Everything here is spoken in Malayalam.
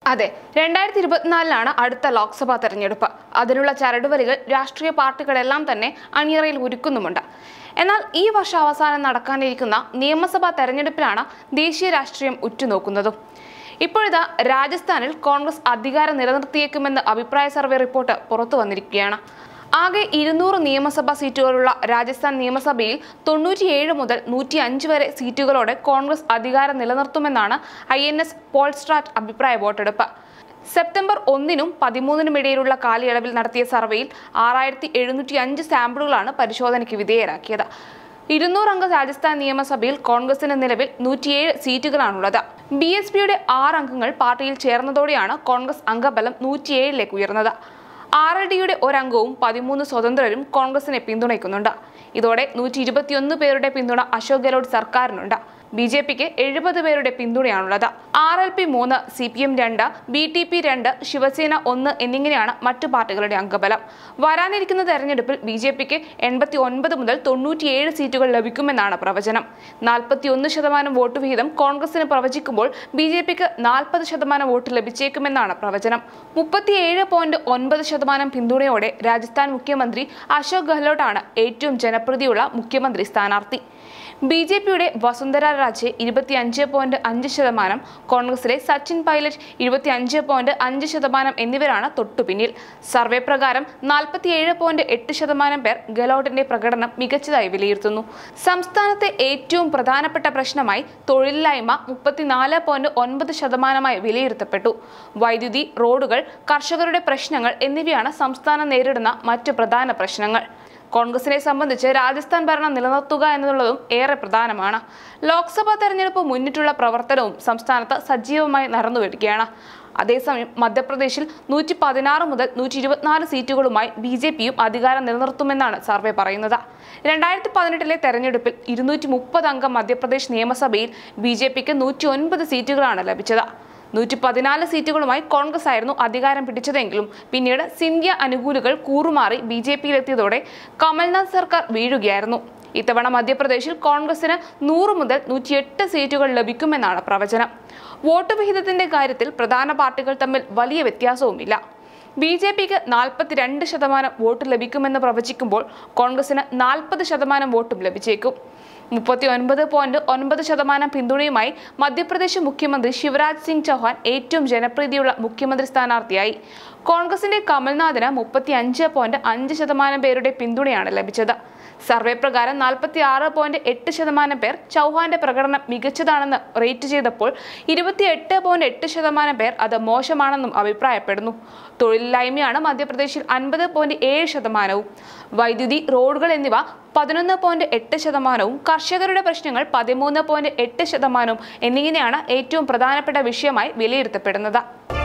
അതെ രണ്ടായിരത്തി ഇരുപത്തിനാലിലാണ് അടുത്ത ലോക്സഭാ തെരഞ്ഞെടുപ്പ് അതിനുള്ള ചരടുവലികൾ രാഷ്ട്രീയ പാർട്ടികളെല്ലാം തന്നെ അണിയറയിൽ ഒരുക്കുന്നുമുണ്ട് എന്നാൽ ഈ വർഷം അവസാനം നടക്കാനിരിക്കുന്ന നിയമസഭാ തെരഞ്ഞെടുപ്പിലാണ് ദേശീയ രാഷ്ട്രീയം ഉറ്റുനോക്കുന്നതും ഇപ്പോഴിതാ രാജസ്ഥാനിൽ കോൺഗ്രസ് അധികാരം നിലനിർത്തിയേക്കുമെന്ന് അഭിപ്രായ സർവേ റിപ്പോർട്ട് പുറത്തു വന്നിരിക്കുകയാണ് ആകെ ഇരുന്നൂറ് നിയമസഭാ സീറ്റുകളുള്ള രാജസ്ഥാൻ നിയമസഭയിൽ തൊണ്ണൂറ്റിയേഴ് മുതൽ നൂറ്റി അഞ്ച് വരെ സീറ്റുകളോടെ കോൺഗ്രസ് അധികാരം നിലനിർത്തുമെന്നാണ് ഐ എൻ എസ് പോൾസ്ട്രാറ്റ് അഭിപ്രായ വോട്ടെടുപ്പ് സെപ്റ്റംബർ ഒന്നിനും പതിമൂന്നിനും ഇടയിലുള്ള കാലയളവിൽ നടത്തിയ സർവേയിൽ ആറായിരത്തി എഴുന്നൂറ്റി അഞ്ച് സാമ്പിളുകളാണ് പരിശോധനയ്ക്ക് വിധേയരാക്കിയത് ഇരുന്നൂറംഗ രാജസ്ഥാൻ നിയമസഭയിൽ കോൺഗ്രസിന് നിലവിൽ നൂറ്റിയേഴ് സീറ്റുകളാണുള്ളത് ബി എസ് പിയുടെ ആറ് അംഗങ്ങൾ പാർട്ടിയിൽ ചേർന്നതോടെയാണ് കോൺഗ്രസ് അംഗബലം നൂറ്റിയേഴിലേക്ക് ഉയർന്നത് ആർ എൽ ഡിയുടെ ഒരംഗവും പതിമൂന്ന് സ്വതന്ത്രരും കോൺഗ്രസിനെ പിന്തുണയ്ക്കുന്നുണ്ട് ഇതോടെ നൂറ്റി ഇരുപത്തിയൊന്ന് പേരുടെ പിന്തുണ അശോക് ഗെഹ്ലോട്ട് സർക്കാരിനുണ്ട് ബി ജെ പിക്ക് എഴുപത് പേരുടെ പിന്തുണയാണുള്ളത് ആർ എൽ പി മൂന്ന് സി പി എം രണ്ട് ബി ടി പി രണ്ട് ശിവസേന ഒന്ന് എന്നിങ്ങനെയാണ് മറ്റു പാർട്ടികളുടെ അംഗബലം വരാനിരിക്കുന്ന തെരഞ്ഞെടുപ്പിൽ ബി ജെ പിക്ക് എൺപത്തി ഒൻപത് മുതൽ തൊണ്ണൂറ്റിയേഴ് സീറ്റുകൾ ലഭിക്കുമെന്നാണ് പ്രവചനം നാൽപ്പത്തിയൊന്ന് ശതമാനം വോട്ട് വിഹിതം കോൺഗ്രസിന് പ്രവചിക്കുമ്പോൾ ബി ജെ പിക്ക് നാൽപ്പത് ശതമാനം വോട്ട് ലഭിച്ചേക്കുമെന്നാണ് പ്രവചനം മുപ്പത്തിയേഴ് പോയിന്റ് ഒൻപത് ശതമാനം പിന്തുണയോടെ രാജസ്ഥാൻ മുഖ്യമന്ത്രി അശോക് ഗെഹ്ലോട്ടാണ് ഏറ്റവും ജനപ്രീതിയുള്ള മുഖ്യമന്ത്രി സ്ഥാനാർത്ഥി ബി ജെ പിയുടെ വസുന്ധര രാജെ ഇരുപത്തി അഞ്ച് പോയിന്റ് അഞ്ച് ശതമാനം കോൺഗ്രസിലെ സച്ചിൻ പൈലറ്റ് ഇരുപത്തി അഞ്ച് പോയിന്റ് അഞ്ച് ശതമാനം എന്നിവരാണ് തൊട്ടുപിന്നിൽ സർവേ പ്രകാരം നാൽപ്പത്തിയേഴ് പോയിന്റ് എട്ട് ശതമാനം പേർ ഗെഹ്ലോട്ടിന്റെ പ്രകടനം മികച്ചതായി വിലയിരുത്തുന്നു സംസ്ഥാനത്തെ ഏറ്റവും പ്രധാനപ്പെട്ട പ്രശ്നമായി തൊഴിലില്ലായ്മ മുപ്പത്തിനാല് പോയിന്റ് ഒൻപത് ശതമാനമായി വിലയിരുത്തപ്പെട്ടു വൈദ്യുതി റോഡുകൾ കർഷകരുടെ പ്രശ്നങ്ങൾ എന്നിവയാണ് സംസ്ഥാനം നേരിടുന്ന മറ്റ് പ്രധാന പ്രശ്നങ്ങൾ കോൺഗ്രസിനെ സംബന്ധിച്ച് രാജസ്ഥാൻ ഭരണം നിലനിർത്തുക എന്നുള്ളതും ഏറെ പ്രധാനമാണ് ലോക്സഭാ തെരഞ്ഞെടുപ്പ് മുന്നിട്ടുള്ള പ്രവർത്തനവും സംസ്ഥാനത്ത് സജീവമായി നടന്നുവരികയാണ് അതേസമയം മധ്യപ്രദേശിൽ നൂറ്റി പതിനാറ് മുതൽ നൂറ്റി ഇരുപത്തിനാല് സീറ്റുകളുമായി ബി ജെ പിയും അധികാരം നിലനിർത്തുമെന്നാണ് സർവേ പറയുന്നത് രണ്ടായിരത്തി പതിനെട്ടിലെ തെരഞ്ഞെടുപ്പിൽ ഇരുന്നൂറ്റി മുപ്പത് അംഗം മധ്യപ്രദേശ് നിയമസഭയിൽ ബി ജെ പിക്ക് നൂറ്റി ഒൻപത് സീറ്റുകളാണ് ലഭിച്ചത് നൂറ്റി പതിനാല് സീറ്റുകളുമായി കോൺഗ്രസ് ആയിരുന്നു അധികാരം പിടിച്ചതെങ്കിലും പിന്നീട് സിന്ധ്യ അനുകൂലികൾ കൂറുമാറി ബി ജെ പിയിലെത്തിയതോടെ കമൽനാഥ് സർക്കാർ വീഴുകയായിരുന്നു ഇത്തവണ മധ്യപ്രദേശിൽ കോൺഗ്രസിന് നൂറ് മുതൽ നൂറ്റിയെട്ട് സീറ്റുകൾ ലഭിക്കുമെന്നാണ് പ്രവചനം വോട്ട് വിഹിതത്തിന്റെ കാര്യത്തിൽ പ്രധാന പാർട്ടികൾ തമ്മിൽ വലിയ വ്യത്യാസവുമില്ല ബി ജെ പിക്ക് നാൽപ്പത്തിരണ്ട് ശതമാനം വോട്ട് ലഭിക്കുമെന്ന് പ്രവചിക്കുമ്പോൾ കോൺഗ്രസിന് നാൽപ്പത് ശതമാനം വോട്ടും ലഭിച്ചേക്കും മുപ്പത്തി ഒൻപത് പോയിന്റ് ഒൻപത് ശതമാനം പിന്തുണയുമായി മധ്യപ്രദേശ് മുഖ്യമന്ത്രി ശിവരാജ് സിംഗ് ചൗഹാൻ ഏറ്റവും ജനപ്രീതിയുള്ള മുഖ്യമന്ത്രി സ്ഥാനാർത്ഥിയായി കോൺഗ്രസിന്റെ കമൽനാഥിന് മുപ്പത്തി അഞ്ച് പോയിന്റ് അഞ്ച് ശതമാനം പേരുടെ പിന്തുണയാണ് ലഭിച്ചത് സർവേ പ്രകാരം നാൽപ്പത്തി ആറ് പോയിന്റ് എട്ട് ശതമാനം പേർ ചൗഹാന്റെ പ്രകടനം മികച്ചതാണെന്ന് റേറ്റ് ചെയ്തപ്പോൾ ഇരുപത്തി എട്ട് പോയിന്റ് എട്ട് ശതമാനം പേർ അത് മോശമാണെന്നും അഭിപ്രായപ്പെടുന്നു തൊഴിലില്ലായ്മയാണ് മധ്യപ്രദേശിൽ അൻപത് പോയിന്റ് ഏഴ് ശതമാനവും വൈദ്യുതി റോഡുകൾ എന്നിവ പതിനൊന്ന് പോയിന്റ് എട്ട് ശതമാനവും കർഷകരുടെ പ്രശ്നങ്ങൾ പതിമൂന്ന് പോയിന്റ് എട്ട് ശതമാനവും എന്നിങ്ങനെയാണ് ഏറ്റവും പ്രധാനപ്പെട്ട വിഷയമായി വിലയിരുത്തപ്പെടുന്നത്